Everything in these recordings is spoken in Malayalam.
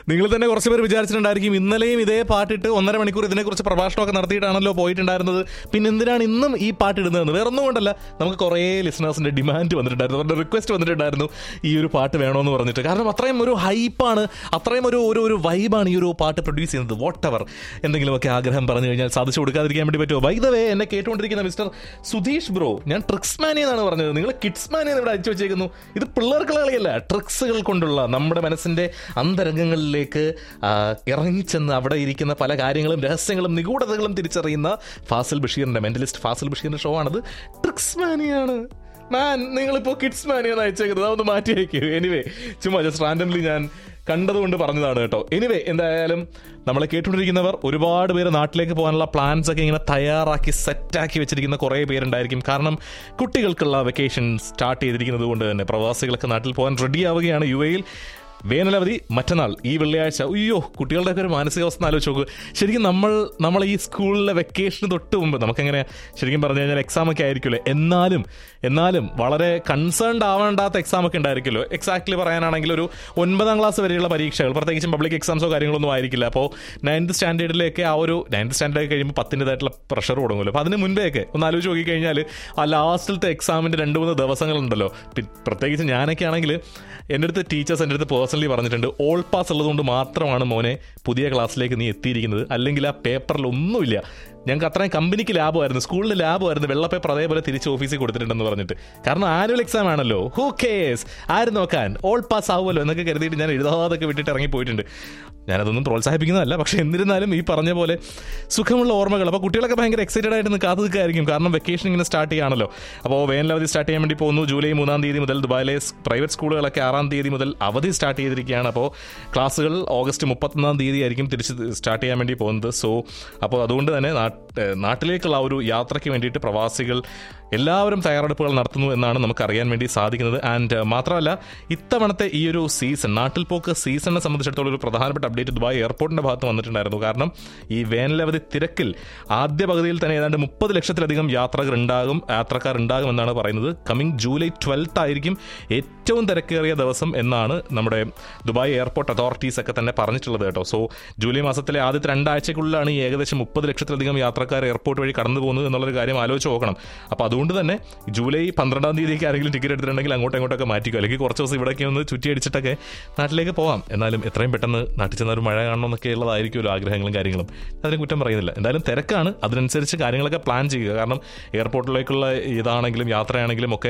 നിങ്ങൾ തന്നെ കുറച്ച് പേര് വിചാരിച്ചിട്ടുണ്ടായിരിക്കും ഇന്നലെയും ഇതേ പാട്ടിട്ട് ഒന്നര മണിക്കൂർ ഇതിനെക്കുറിച്ച് പ്രഭാഷണമൊക്കെ നടത്തിയിട്ടാണല്ലോ പോയിട്ടുണ്ടായിരുന്നത് പിന്നെ എന്തിനാണ് ഇന്നും ഈ പാട്ട് ഇടുന്നതെന്ന് വേറെ ഒന്നും കൊണ്ടല്ല നമുക്ക് കുറേ ലിസണേഴ്സിന്റെ ഡിമാൻഡ് വന്നിട്ടുണ്ടായിരുന്നു അവരുടെ റിക്വസ്റ്റ് വന്നിട്ടുണ്ടായിരുന്നു ഈ ഒരു പാട്ട് വേണമെന്ന് പറഞ്ഞിട്ട് കാരണം അത്രയും ഒരു ഹൈപ്പാണ് അത്രയും ഒരു ഒരു ഒരു വൈബാണ് ഈ ഒരു പാട്ട് പ്രൊഡ്യൂസ് ചെയ്യുന്നത് വാട്ട് എവർ എന്തെങ്കിലുമൊക്കെ ആഗ്രഹം പറഞ്ഞു കഴിഞ്ഞാൽ സാധിച്ചു കൊടുക്കാതിരിക്കാൻ വേണ്ടി പറ്റുമോ ബൈ ദ വേ എന്നെ കേട്ടുകൊണ്ടിരിക്കുന്ന മിസ്റ്റർ സുധീഷ് ബ്രോ ഞാൻ ട്രിക്സ് മാനി എന്നാണ് പറഞ്ഞത് നിങ്ങൾ കിഡ്സ് മാനി എന്ന് ഇവിടെ അയച്ചു വെച്ചേക്കുന്നു ഇത് പിള്ളേർക്കുള്ള കളിയല്ല ട്രിക്സുകൾ കൊണ്ടുള്ള നമ്മുടെ മനസ്സിന്റെ അന്തരംഗങ്ങളിലേക്ക് ആ, ഇറങ്ങിച്ചെന്ന് അവിടെ ഇരിക്കുന്ന പല കാര്യങ്ങളും രഹസ്യങ്ങളും നിഗൂഢതകളും തിരിച്ചറിയുന്ന ഫാസിൽ ബഷീറിന്റെ മെന്റലിസ്റ്റ് ഫാസിൽ ബഷീറിന്റെ ഷോ ആണത് ട്രിക്സ് മാനിയാണ് മാൻ നിങ്ങളിപ്പോ കിഡ്സ് മാനിയാണ് അയച്ചേക്കുന്നത് അതൊന്ന് മാറ്റി അയക്കൂ എനിവേ ചുമ്മാ ജസ്റ്റ് റാൻഡംലി ഞാൻ കണ്ടതുകൊണ്ട് പറഞ്ഞതാണ് കേട്ടോ എനിവേ എന്തായാലും നമ്മളെ കേട്ടുകൊണ്ടിരിക്കുന്നവർ ഒരുപാട് പേര് നാട്ടിലേക്ക് പോകാനുള്ള പ്ലാൻസ് ഒക്കെ ഇങ്ങനെ തയ്യാറാക്കി സെറ്റാക്കി വെച്ചിരിക്കുന്ന കുറേ പേരുണ്ടായിരിക്കും കാരണം കുട്ടികൾക്കുള്ള വെക്കേഷൻ സ്റ്റാർട്ട് ചെയ്തിരിക്കുന്നത് കൊണ്ട് തന്നെ പ്രവാസികളൊക്കെ നാട്ടിൽ പോകാൻ റെഡി ആവുകയാണ് യു എയിൽ വേനലവധി മറ്റന്നാൾ ഈ വെള്ളിയാഴ്ച അയ്യോ കുട്ടികളുടെയൊക്കെ ഒരു മാനസികാവസ്ഥ ആലോചിച്ച് നോക്ക് ശരിക്കും നമ്മൾ നമ്മൾ ഈ സ്കൂളിലെ വെക്കേഷന് തൊട്ട് മുമ്പ് നമുക്കെങ്ങനെ ശരിക്കും പറഞ്ഞു കഴിഞ്ഞാൽ എക്സാം ഒക്കെ ആയിരിക്കുമല്ലോ എന്നാലും എന്നാലും വളരെ കൺസേൺഡ് ആവേണ്ടാത്ത എക്സാം ഒക്കെ ഉണ്ടായിരിക്കുമല്ലോ എക്സാക്ട്ലി പറയാനാണെങ്കിൽ ഒരു ഒൻപതാം ക്ലാസ് വരെയുള്ള പരീക്ഷകൾ പ്രത്യേകിച്ചും പബ്ലിക് എക്സാംസോ കാര്യങ്ങളൊന്നും ആയിരിക്കില്ല അപ്പോൾ നയൻത്ത് സ്റ്റാൻഡേർഡിലേക്ക് ആ ഒരു നയൻത്ത് സ്റ്റാൻഡേർഡ് കഴിയുമ്പോൾ പത്തിൻ്റെതായിട്ടുള്ള പ്രഷർ തുടങ്ങുമല്ലോ അപ്പോൾ അതിന് മുൻപേയൊക്കെ ഒന്ന് ആലോചിച്ച് നോക്കിക്കഴിഞ്ഞാൽ ആ ലാസ്റ്റിലത്തെ എക്സാമിൻ്റെ രണ്ട് മൂന്ന് ദിവസങ്ങളുണ്ടല്ലോ പി- പ്രത്യേകിച്ച് ഞാനൊക്കെ ആണെങ്കിൽ എൻ്റെ അടുത്ത് ടീച്ചേഴ്സ് എൻ്റെ അടുത്ത് പേഴ്സണലി പറഞ്ഞിട്ടുണ്ട് ഓൾ പാസ് ഉള്ളതുകൊണ്ട് മാത്രമാണ് മോനെ പുതിയ ക്ലാസ്സിലേക്ക് നീ എത്തിയിരിക്കുന്നത് അല്ലെങ്കിൽ ആ പേപ്പറിൽ ഒന്നുമില്ല ഞങ്ങൾക്ക് അത്രയും കമ്പനിക്ക് ലാഭമായിരുന്നു സ്കൂളിൽ ലാഭമായിരുന്നു വെള്ള പേപ്പർ അതേപോലെ തിരിച്ച് ഓഫീസിൽ കൊടുത്തിട്ടുണ്ടെന്ന് പറഞ്ഞിട്ട് കാരണം ആനുവൽ എക്സാം ആണല്ലോ ഹൂ കേസ് ആര് നോക്കാൻ ഓൾ പാസ് ആവുമല്ലോ എന്നൊക്കെ കരുതിയിട്ട് ഞാൻ എഴുതാതൊക്കെ വിട്ടിട്ട് ഇറങ്ങി പോയിട്ടുണ്ട് ഞാനതൊന്നും പ്രോത്സാഹിപ്പിക്കുന്നതല്ല പക്ഷേ എന്നിരുന്നാലും ഈ പറഞ്ഞ പോലെ സുഖമുള്ള ഓർമ്മകൾ അപ്പോൾ കുട്ടികളൊക്കെ ഭയങ്കര എക്സൈറ്റഡ് ആയിട്ട് നിന്ന് കാത്തു നിൽക്കായിരിക്കും കാരണം വെക്കേഷൻ ഇങ്ങനെ സ്റ്റാർട്ട് ചെയ്യുകയാണല്ലോ അപ്പോൾ വേനലവധി സ്റ്റാർട്ട് ചെയ്യാൻ വേണ്ടി പോകുന്നു ജൂലൈ മൂന്നാം തീയതി മുതൽ ദുബായിലെ പ്രൈവറ്റ് സ്കൂളുകളൊക്കെ ആറാം തീയതി മുതൽ അവധി സ്റ്റാർട്ട് ചെയ്തിരിക്കുകയാണ് അപ്പോൾ ക്ലാസ്സുകൾ ഓഗസ്റ്റ് മുപ്പത്തൊന്നാം തീയതി ആയിരിക്കും തിരിച്ച് സ്റ്റാർട്ട് ചെയ്യാൻ വേണ്ടി പോകുന്നത് സോ അപ്പോൾ അതുകൊണ്ട് തന്നെ നാട്ട് നാട്ടിലേക്കുള്ള ആ ഒരു യാത്രയ്ക്ക് വേണ്ടിയിട്ട് പ്രവാസികൾ എല്ലാവരും തയ്യാറെടുപ്പുകൾ നടത്തുന്നു എന്നാണ് നമുക്ക് അറിയാൻ വേണ്ടി സാധിക്കുന്നത് ആൻഡ് മാത്രമല്ല ഇത്തവണത്തെ ഈ ഒരു സീസൺ നാട്ടിൽ പോക്ക് സീസണിനെ സംബന്ധിച്ചിടത്തോളം ഒരു പ്രധാനപ്പെട്ട അപ്ഡേറ്റ് ദുബായ് എയർപോർട്ടിന്റെ ഭാഗത്ത് വന്നിട്ടുണ്ടായിരുന്നു കാരണം ഈ വേനലവധി തിരക്കിൽ ആദ്യ പകുതിയിൽ തന്നെ ഏതാണ്ട് മുപ്പത് ലക്ഷത്തിലധികം യാത്രകർ ഉണ്ടാകും യാത്രക്കാർ ഉണ്ടാകും എന്നാണ് പറയുന്നത് കമ്മിങ് ജൂലൈ ട്വൽത്ത് ആയിരിക്കും ഏറ്റവും തിരക്കേറിയ ദിവസം എന്നാണ് നമ്മുടെ ദുബായ് എയർപോർട്ട് അതോറിറ്റീസ് ഒക്കെ തന്നെ പറഞ്ഞിട്ടുള്ളത് കേട്ടോ സോ ജൂലൈ മാസത്തിലെ ആദ്യത്തെ രണ്ടാഴ്ചക്കുള്ളിലാണ് ഈ ഏകദേശം മുപ്പത് ലക്ഷത്തിലധികം യാത്രക്കാർ എയർപോർട്ട് വഴി കടന്നു പോകുന്നത് എന്നുള്ളൊരു കാര്യം ആലോചിച്ച് നോക്കണം അപ്പോൾ അതുകൊണ്ട് തന്നെ ജൂലൈ പന്ത്രണ്ടാം തീയതിക്ക് ആരെങ്കിലും ടിക്കറ്റ് എടുത്തിട്ടുണ്ടെങ്കിൽ അങ്ങോട്ടും ഇങ്ങോട്ടൊക്കെ മാറ്റിക്കോ അല്ലെങ്കിൽ കുറച്ച് ദിവസം ഇവിടേക്ക് ഒന്ന് ചുറ്റി അടിച്ചിട്ടൊക്കെ നാട്ടിലേക്ക് പോകാം എന്നാലും എത്രയും പെട്ടെന്ന് നാട്ടിൽ ചെന്ന ഒരു മഴ കാണണമെന്നൊക്കെ ഉള്ളതായിരിക്കുമല്ലോ ആഗ്രഹങ്ങളും കാര്യങ്ങളും അതിന് കുറ്റം പറയുന്നില്ല എന്തായാലും തിരക്കാണ് അതിനനുസരിച്ച് കാര്യങ്ങളൊക്കെ പ്ലാൻ ചെയ്യുക കാരണം എയർപോർട്ടിലേക്കുള്ള ഇതാണെങ്കിലും യാത്രയാണെങ്കിലും ഒക്കെ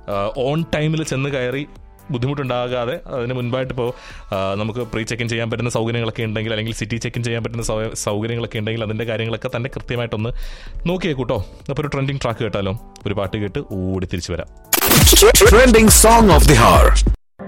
ഓൺ ടൈമിൽ ചെന്ന് കയറി ബുദ്ധിമുട്ടുണ്ടാകാതെ അതിന് മുൻപായിട്ട് ഇപ്പോൾ നമുക്ക് പ്രീ ചെക്ക് ഇൻ ചെയ്യാൻ പറ്റുന്ന സൗകര്യങ്ങളൊക്കെ ഉണ്ടെങ്കിൽ അല്ലെങ്കിൽ സിറ്റി ചെക്ക് ഇൻ ചെയ്യാൻ പറ്റുന്ന സൗ- സൗകര്യങ്ങളൊക്കെ ഉണ്ടെങ്കിൽ അതിൻ്റെ കാര്യങ്ങളൊക്കെ തന്നെ കൃത്യമായിട്ടൊന്ന് നോക്കിയേ കൂട്ടോ അപ്പോൾ ഒരു ട്രെൻഡിങ് ട്രാക്ക് കേട്ടാലോ ഒരു പാട്ട് കേട്ട് ഓടി തിരിച്ചു വരാം Trending song of the hour.